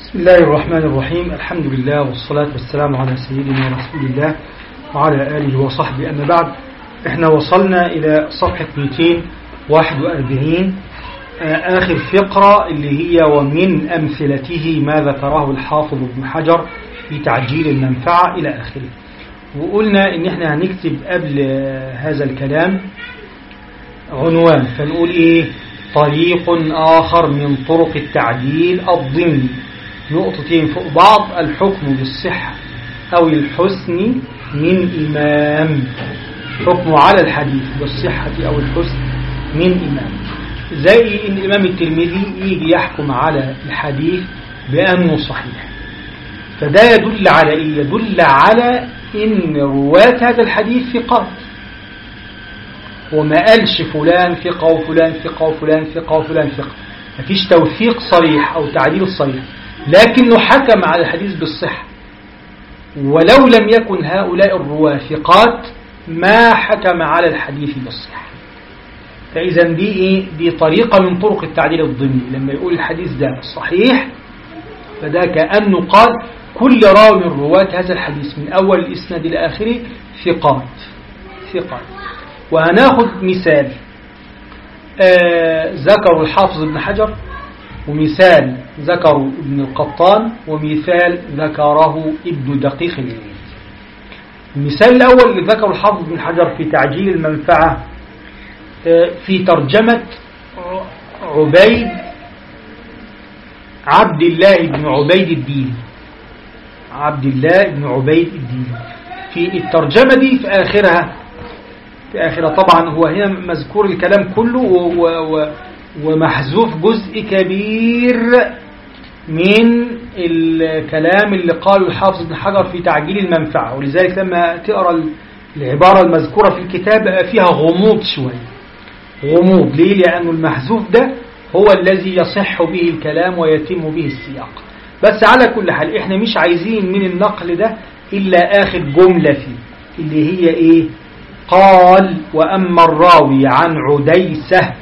بسم الله الرحمن الرحيم الحمد لله والصلاة والسلام على سيدنا رسول الله وعلى آله وصحبه أما بعد احنا وصلنا إلى صفحة 241 آخر فقرة اللي هي ومن أمثلته ما ذكره الحافظ ابن حجر في تعجيل المنفعة إلى آخره وقلنا إن احنا هنكتب قبل هذا الكلام عنوان فنقول إيه طريق آخر من طرق التعديل الضمني نقطتين فوق بعض الحكم بالصحة أو الحسن من إمام حكم على الحديث بالصحة أو الحسن من إمام زي إن الإمام الترمذي يجي يحكم على الحديث بأنه صحيح فده يدل على إيه؟ يدل على إن رواة هذا الحديث ثقات وما قالش فلان ثقة وفلان ثقة وفلان ثقة وفلان ثقة مفيش توثيق صريح أو تعديل صريح لكنه حكم على الحديث بالصحة ولو لم يكن هؤلاء الرواة ثقات ما حكم على الحديث بالصحة فإذا دي إيه؟ دي طريقة من طرق التعديل الضمني لما يقول الحديث ده صحيح فده كأنه قال كل راوي من رواة هذا الحديث من أول الإسناد إلى آخره ثقات ثقات وهناخد مثال آه ذكر الحافظ ابن حجر ومثال ذكره ابن القطان ومثال ذكره ابن دقيق العيد المثال الأول اللي ذكره الحافظ ابن حجر في تعجيل المنفعة آه في ترجمة عبيد عبد الله بن عبيد الدين عبد الله بن عبيد الدين في الترجمة دي في آخرها في آخرها طبعا هو هنا مذكور الكلام كله و و ومحذوف جزء كبير من الكلام اللي قاله الحافظ بن حجر في تعجيل المنفعة ولذلك لما تقرأ العبارة المذكورة في الكتاب فيها غموض شوية غموض ليه؟ لأنه المحذوف ده هو الذي يصح به الكلام ويتم به السياق بس على كل حال احنا مش عايزين من النقل ده إلا آخر جملة فيه اللي هي ايه قال وأما الراوي عن عديسة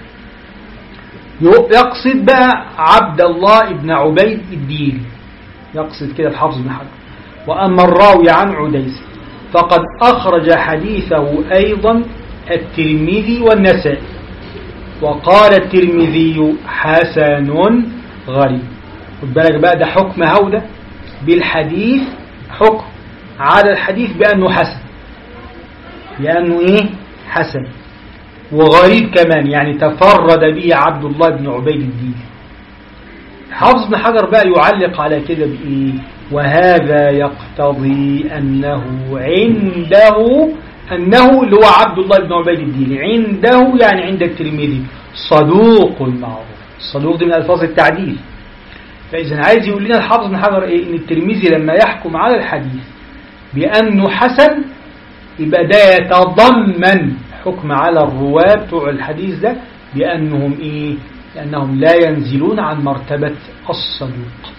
يقصد بقى عبد الله ابن عبيد الدين يقصد كده الحافظ بن حجر وأما الراوي عن عديسة فقد أخرج حديثه أيضا الترمذي والنسائي وقال الترمذي حسن غريب خد بالك بقى ده حكم هودة بالحديث حكم على الحديث بأنه حسن لأنه إيه حسن وغريب كمان يعني تفرد به عبد الله بن عبيد الدين حافظ بن حجر بقى يعلق على كده بإيه وهذا يقتضي أنه عنده أنه اللي هو عبد الله بن عبيد الدين عنده يعني عند الترمذي صدوق معروف الصدوق دي من ألفاظ التعديل فإذا عايز يقول لنا الحافظ بن حجر إيه إن الترمذي لما يحكم على الحديث بأنه حسن يبقى ده يتضمن حكم على الرواة بتوع الحديث ده بأنهم إيه لأنهم لا ينزلون عن مرتبة الصدوق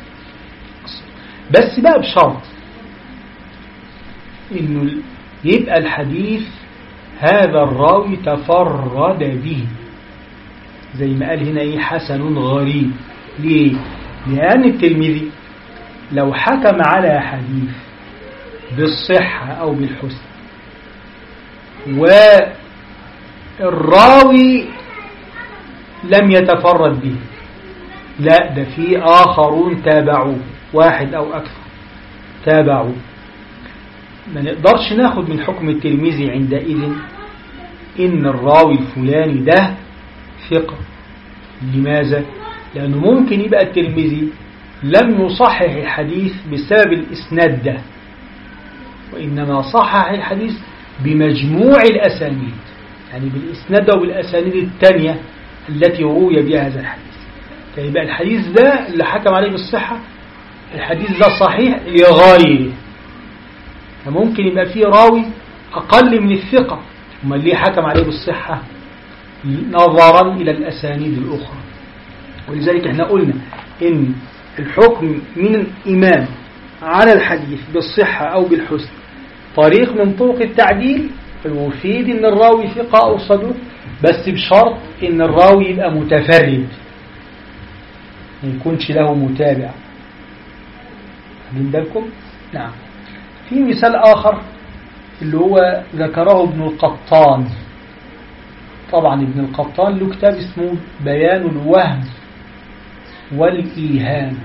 بس بقى بشرط إنه يبقى الحديث هذا الراوي تفرد به زي ما قال هنا إيه حسن غريب ليه؟ لأن الترمذي لو حكم على حديث بالصحة أو بالحسن والراوي لم يتفرد به لا ده في آخرون تابعوه واحد أو أكثر تابعوه ما نقدرش ناخد من حكم الترمذي عندئذ إن الراوي الفلاني ده ثقة لماذا؟ لأنه ممكن يبقى الترمذي لم يصحح الحديث بسبب الإسناد ده وإنما صحح الحديث بمجموع الأسانيد يعني بالإسناد وبالأسانيد الثانية التي روي بها هذا الحديث فيبقى الحديث ده اللي حكم عليه بالصحة الحديث ده صحيح لغيره فممكن يبقى فيه راوي أقل من الثقة ثم اللي حكم عليه بالصحة نظرا إلى الأسانيد الأخرى ولذلك احنا قلنا إن الحكم من الإمام على الحديث بالصحة أو بالحسن طريق من طرق التعديل المفيد ان الراوي ثقة او صدوق بس بشرط ان الراوي يبقى متفرد ما يكونش له متابع واخدين بالكم نعم في مثال آخر اللي هو ذكره ابن القطان طبعا ابن القطان له كتاب اسمه بيان الوهم والإيهام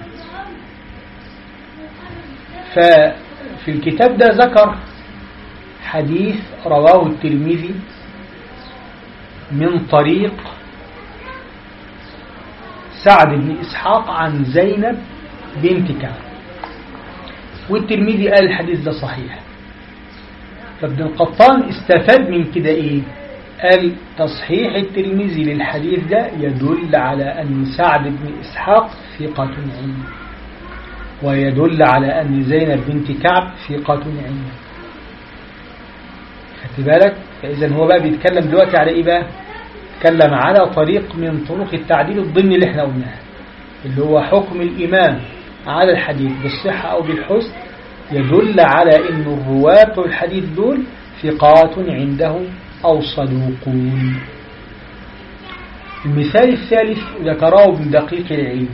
ففي الكتاب ده ذكر حديث رواه الترمذي من طريق سعد بن إسحاق عن زينب بنت كعب والترمذي قال الحديث ده صحيح فابن القطان استفاد من كده ايه قال تصحيح الترمذي للحديث ده يدل على أن سعد بن إسحاق ثقة عنده ويدل على أن زينب بنت كعب ثقة عنده خدت بالك فإذا هو بقى بيتكلم دلوقتي على إيه بقى تكلم على طريق من طرق التعديل الضمني اللي احنا قلناها اللي هو حكم الإمام على الحديث بالصحة أو بالحسن يدل على أن الرواة الحديث دول ثقات عنده أو صدوقون المثال الثالث ذكره ابن دقيق العيد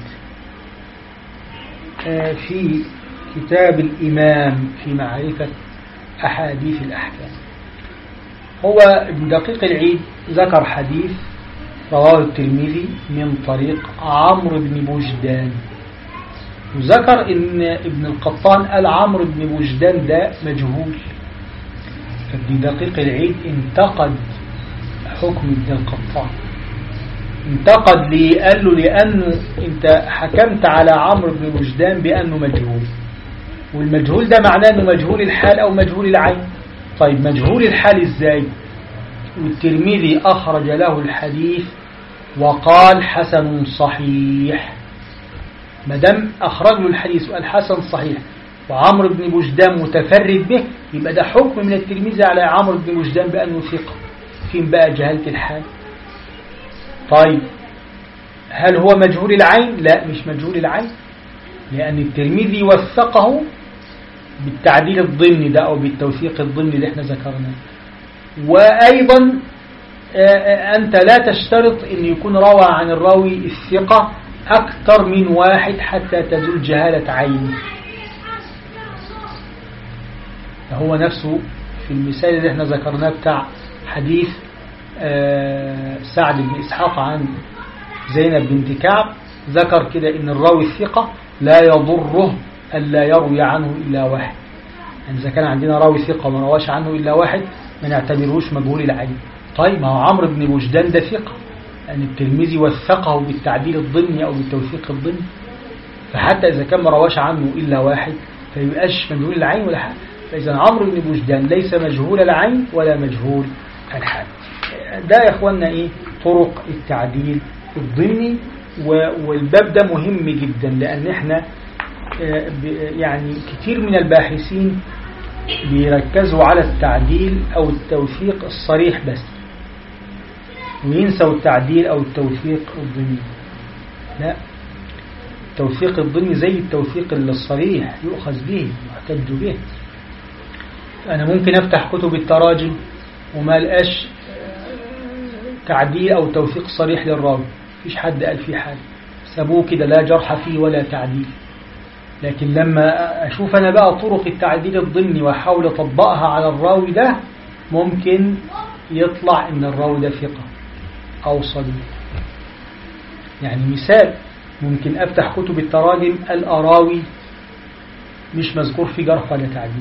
في كتاب الإمام في معرفة أحاديث الأحكام هو ابن دقيق العيد ذكر حديث رواه الترمذي من طريق عمرو بن بوجدان وذكر ان ابن القطان قال عمرو بن بوجدان ده مجهول فابن دقيق العيد انتقد حكم ابن القطان انتقد ليه قال له لأنه انت حكمت على عمرو بن وجدان بأنه مجهول والمجهول ده معناه أنه مجهول الحال أو مجهول العين طيب مجهول الحال ازاي والترمذي أخرج له الحديث وقال حسن صحيح مدام أخرج له الحديث وقال حسن صحيح وعمرو بن وجدان متفرد به يبقى ده حكم من الترمذي على عمرو بن وجدان بأنه ثقة فين بقى جهالة الحال طيب هل هو مجهول العين لا مش مجهول العين لأن الترمذي وثقه بالتعديل الضمني ده أو بالتوثيق الضمني اللي احنا ذكرناه وأيضا أنت لا تشترط أن يكون روى عن الراوي الثقة أكثر من واحد حتى تزول جهالة عينه هو نفسه في المثال اللي احنا ذكرناه بتاع حديث سعد بن إسحاق عن زينب بنت كعب ذكر كده ان الراوي الثقة لا يضره ألا يروي عنه إلا واحد يعني إذا كان عندنا راوي ثقة ما رواش عنه إلا واحد ما نعتبروش مجهول العين طيب ما هو عمرو بن وجدان ده ثقة لأن يعني الترمذي وثقه بالتعديل الضمني أو بالتوثيق الضمني فحتى إذا كان ما رواش عنه إلا واحد فيبقاش مجهول العين ولا حاجة فإذا عمرو بن وجدان ليس مجهول العين ولا مجهول الحال ده يا اخوانا ايه طرق التعديل الضمني والباب ده مهم جدا لان احنا يعني كتير من الباحثين بيركزوا على التعديل او التوثيق الصريح بس وينسوا التعديل او التوثيق الضمني لا التوثيق الضمني زي التوثيق الصريح يؤخذ به يحتج به انا ممكن افتح كتب التراجم وما لقاش تعديل أو توثيق صريح للراوي مفيش حد قال فيه حاجة سابوه كده لا جرح فيه ولا تعديل لكن لما أشوف أنا بقى طرق التعديل الضمني وأحاول أطبقها على الراوي ده ممكن يطلع إن الراوي ده ثقة أو صديق يعني مثال ممكن أفتح كتب التراجم الأراوي مش مذكور في جرح ولا تعديل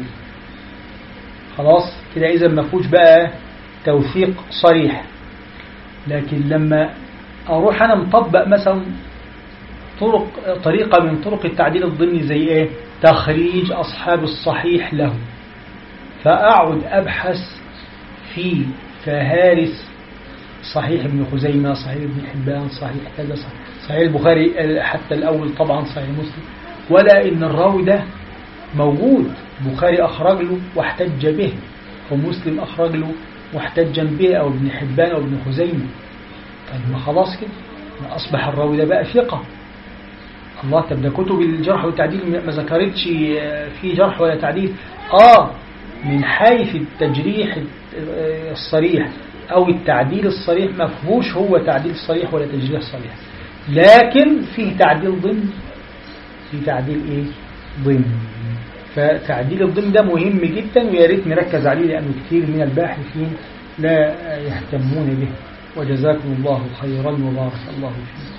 خلاص كده إذا ما فيهوش بقى توثيق صريح لكن لما أروح أنا مطبق مثلا طرق طريقة من طرق التعديل الضمني زي إيه تخريج أصحاب الصحيح له فأعد أبحث في فهارس صحيح ابن خزيمة صحيح ابن حبان صحيح كذا صحيح, صحيح البخاري حتى الأول طبعا صحيح مسلم ولا إن الراوي ده موجود بخاري أخرج له واحتج به ومسلم أخرج له محتجا به أو ابن حبان أو ابن خزيمة طيب ما خلاص كده ما أصبح الراوي ده بقى ثقة الله طب ده كتب الجرح والتعديل ما ذكرتش في جرح ولا تعديل آه من حيث التجريح الصريح أو التعديل الصريح ما فيهوش هو تعديل صريح ولا تجريح صريح لكن فيه تعديل ضمن في تعديل إيه ضمن فتعديل الضمن ده مهم جدا ويا ريت نركز عليه لأنه كثير من الباحثين لا يهتمون به وجزاكم الله خيرا وبارك الله فيكم